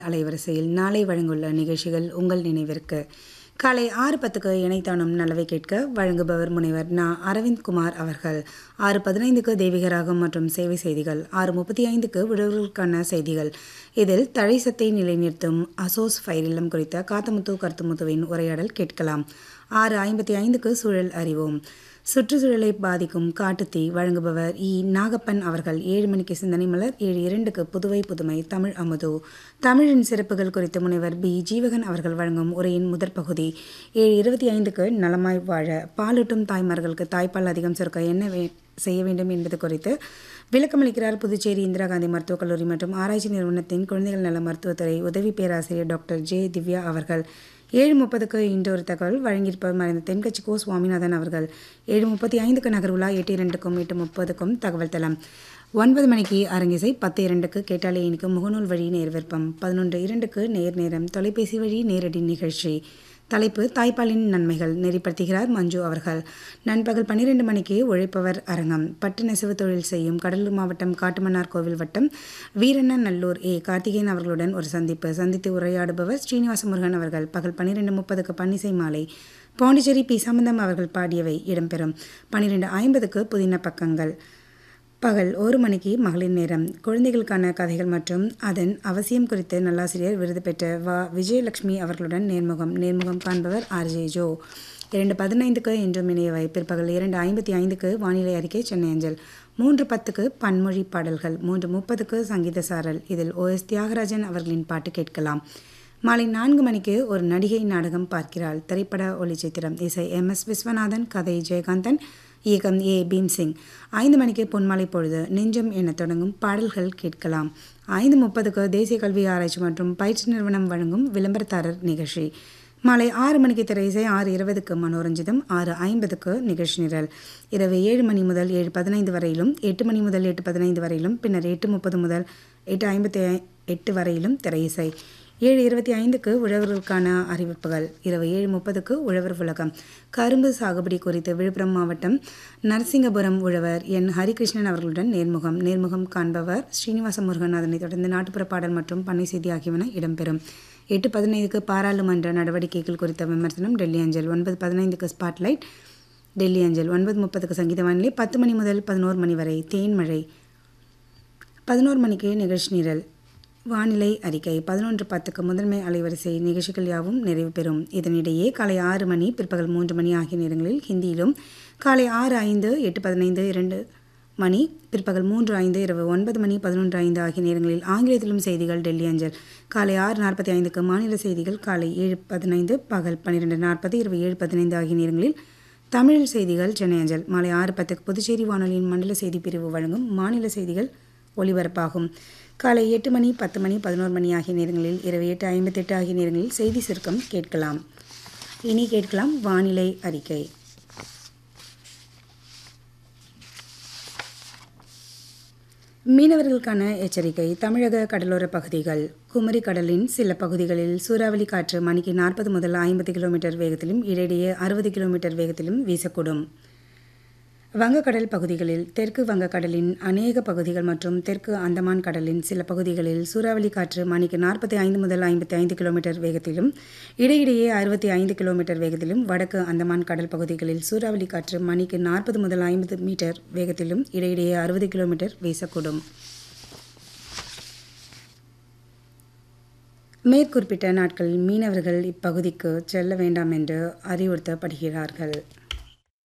அலைவரிசையில் நாளை வழங்குள்ள நிகழ்ச்சிகள் உங்கள் நினைவிற்கு காலை ஆறு பத்துக்கு இணைத்தானும் நல்லவை கேட்க வழங்குபவர் முனைவர் நா அரவிந்த் குமார் அவர்கள் ஆறு பதினைந்துக்கு தெய்வீகராகம் மற்றும் சேவை செய்திகள் ஆறு முப்பத்தி ஐந்துக்கு விடுவர்களுக்கான செய்திகள் இதில் தழைசத்தை நிலைநிறுத்தும் அசோஸ் ஃபயர் இல்லம் குறித்த காத்தமுத்து கருத்துமுத்துவின் உரையாடல் கேட்கலாம் ஆறு ஐம்பத்தி ஐந்துக்கு சூழல் அறிவோம் சுற்றுச்சூழலை பாதிக்கும் காட்டுத்தீ வழங்குபவர் இ நாகப்பன் அவர்கள் ஏழு மணிக்கு சிந்தனை மலர் ஏழு இரண்டுக்கு புதுவை புதுமை தமிழ் அமுது தமிழின் சிறப்புகள் குறித்து முனைவர் பி ஜீவகன் அவர்கள் வழங்கும் உரையின் முதற் பகுதி ஏழு இருபத்தி ஐந்துக்கு நலமாய் வாழ பாலூட்டும் தாய்மார்களுக்கு தாய்ப்பால் அதிகம் சுரக்க என்ன வே செய்ய வேண்டும் என்பது குறித்து விளக்கமளிக்கிறார் புதுச்சேரி இந்திரா காந்தி மருத்துவக் கல்லூரி மற்றும் ஆராய்ச்சி நிறுவனத்தின் குழந்தைகள் நல மருத்துவத்துறை உதவி பேராசிரியர் டாக்டர் ஜே திவ்யா அவர்கள் ஏழு முப்பதுக்கு இன்றொரு தகவல் வழங்கியிருப்பவர் மறைந்த தென்கட்சி கோ சுவாமிநாதன் அவர்கள் ஏழு முப்பத்தி ஐந்துக்கு நகர்வுலா எட்டு இரண்டுக்கும் எட்டு முப்பதுக்கும் தகவல் தளம் ஒன்பது மணிக்கு அரங்கிசை பத்து இரண்டுக்கு கேட்டாலே இனிக்கும் முகநூல் வழி நேர் விருப்பம் பதினொன்று இரண்டுக்கு நேர் நேரம் தொலைபேசி வழி நேரடி நிகழ்ச்சி தலைப்பு தாய்ப்பாலின் நன்மைகள் நெறிப்படுத்துகிறார் மஞ்சு அவர்கள் நண்பகல் பன்னிரெண்டு மணிக்கு உழைப்பவர் அரங்கம் பட்டு நெசவு தொழில் செய்யும் கடலூர் மாவட்டம் காட்டுமன்னார் கோவில் வட்டம் வீரண்ண நல்லூர் ஏ கார்த்திகேயன் அவர்களுடன் ஒரு சந்திப்பு சந்தித்து உரையாடுபவர் ஸ்ரீனிவாச முருகன் அவர்கள் பகல் பன்னிரெண்டு முப்பதுக்கு பன்னிசை மாலை பாண்டிச்சேரி பி சம்பந்தம் அவர்கள் பாடியவை இடம்பெறும் பன்னிரெண்டு ஐம்பதுக்கு புதின பக்கங்கள் பகல் ஒரு மணிக்கு மகளிர் நேரம் குழந்தைகளுக்கான கதைகள் மற்றும் அதன் அவசியம் குறித்து நல்லாசிரியர் விருது பெற்ற வ விஜயலட்சுமி அவர்களுடன் நேர்முகம் நேர்முகம் காண்பவர் ஆர்ஜே ஜோ இரண்டு பதினைந்துக்கு இன்றும் இணையவை பிற்பகல் இரண்டு ஐம்பத்தி ஐந்துக்கு வானிலை அறிக்கை சென்னை அஞ்சல் மூன்று பத்துக்கு பன்மொழி பாடல்கள் மூன்று முப்பதுக்கு சங்கீத சாரல் இதில் ஓ எஸ் தியாகராஜன் அவர்களின் பாட்டு கேட்கலாம் மாலை நான்கு மணிக்கு ஒரு நடிகை நாடகம் பார்க்கிறாள் திரைப்பட ஒளிச்சித்திரம் இசை எம் எஸ் விஸ்வநாதன் கதை ஜெயகாந்தன் இயக்கம் ஏ பீம்சிங் ஐந்து மணிக்கு பொன்மாலை பொழுது நெஞ்சம் என தொடங்கும் பாடல்கள் கேட்கலாம் ஐந்து முப்பதுக்கு தேசிய கல்வி ஆராய்ச்சி மற்றும் பயிற்சி நிறுவனம் வழங்கும் விளம்பரதாரர் நிகழ்ச்சி மாலை ஆறு மணிக்கு திரை இசை ஆறு இருபதுக்கு மனோரஞ்சிதம் ஆறு ஐம்பதுக்கு நிகழ்ச்சி நிரல் இரவு ஏழு மணி முதல் ஏழு பதினைந்து வரையிலும் எட்டு மணி முதல் எட்டு பதினைந்து வரையிலும் பின்னர் எட்டு முப்பது முதல் எட்டு ஐம்பத்தி எட்டு வரையிலும் திரை இசை ஏழு இருபத்தி ஐந்துக்கு உழவர்களுக்கான அறிவிப்புகள் இரவு ஏழு முப்பதுக்கு உழவர் உலகம் கரும்பு சாகுபடி குறித்து விழுப்புரம் மாவட்டம் நரசிங்கபுரம் உழவர் என் ஹரிகிருஷ்ணன் அவர்களுடன் நேர்முகம் நேர்முகம் காண்பவர் ஸ்ரீனிவாச முருகன் அதனைத் தொடர்ந்து நாட்டுப்புற பாடல் மற்றும் பண்ணை செய்தி ஆகியவன இடம்பெறும் எட்டு பதினைந்துக்கு பாராளுமன்ற நடவடிக்கைகள் குறித்த விமர்சனம் டெல்லி அஞ்சல் ஒன்பது பதினைந்துக்கு ஸ்பாட்லைட் டெல்லி அஞ்சல் ஒன்பது முப்பதுக்கு சங்கீத வானிலை பத்து மணி முதல் பதினோரு மணி வரை தேன்மழை பதினோரு மணிக்கு நிகழ்ச்சி நிரல் வானிலை அறிக்கை பதினொன்று பத்துக்கு முதன்மை அலைவரிசை நிகழ்ச்சிகள் யாவும் நிறைவு பெறும் இதனிடையே காலை ஆறு மணி பிற்பகல் மூன்று மணி ஆகிய நேரங்களில் ஹிந்தியிலும் காலை ஆறு ஐந்து எட்டு பதினைந்து இரண்டு மணி பிற்பகல் மூன்று ஐந்து இரவு ஒன்பது மணி பதினொன்று ஐந்து ஆகிய நேரங்களில் ஆங்கிலத்திலும் செய்திகள் டெல்லி அஞ்சல் காலை ஆறு நாற்பத்தி ஐந்துக்கு மாநில செய்திகள் காலை ஏழு பதினைந்து பகல் பன்னிரெண்டு நாற்பது இரவு ஏழு பதினைந்து ஆகிய நேரங்களில் தமிழில் செய்திகள் சென்னை அஞ்சல் மாலை ஆறு பத்துக்கு புதுச்சேரி வானொலியின் மண்டல செய்தி பிரிவு வழங்கும் மாநில செய்திகள் ஒலிபரப்பாகும் காலை எட்டு மணி பத்து மணி பதினோரு மணி ஆகிய நேரங்களில் இரவு எட்டு ஐம்பத்தெட்டு ஆகிய நேரங்களில் செய்தி சுருக்கம் கேட்கலாம் இனி கேட்கலாம் வானிலை அறிக்கை மீனவர்களுக்கான எச்சரிக்கை தமிழக கடலோர பகுதிகள் குமரி கடலின் சில பகுதிகளில் சூறாவளி காற்று மணிக்கு நாற்பது முதல் ஐம்பது கிலோமீட்டர் வேகத்திலும் இடையிடையே அறுபது கிலோமீட்டர் வேகத்திலும் வீசக்கூடும் வங்கக்கடல் பகுதிகளில் தெற்கு வங்கக்கடலின் அநேக பகுதிகள் மற்றும் தெற்கு அந்தமான் கடலின் சில பகுதிகளில் சூறாவளி காற்று மணிக்கு நாற்பத்தி ஐந்து முதல் ஐம்பத்தி ஐந்து கிலோமீட்டர் வேகத்திலும் இடையிடையே அறுபத்தி ஐந்து கிலோமீட்டர் வேகத்திலும் வடக்கு அந்தமான் கடல் பகுதிகளில் சூறாவளி காற்று மணிக்கு நாற்பது முதல் ஐம்பது மீட்டர் வேகத்திலும் இடையிடையே அறுபது கிலோமீட்டர் வீசக்கூடும் மேற்குறிப்பிட்ட நாட்களில் மீனவர்கள் இப்பகுதிக்கு செல்ல வேண்டாம் என்று அறிவுறுத்தப்படுகிறார்கள்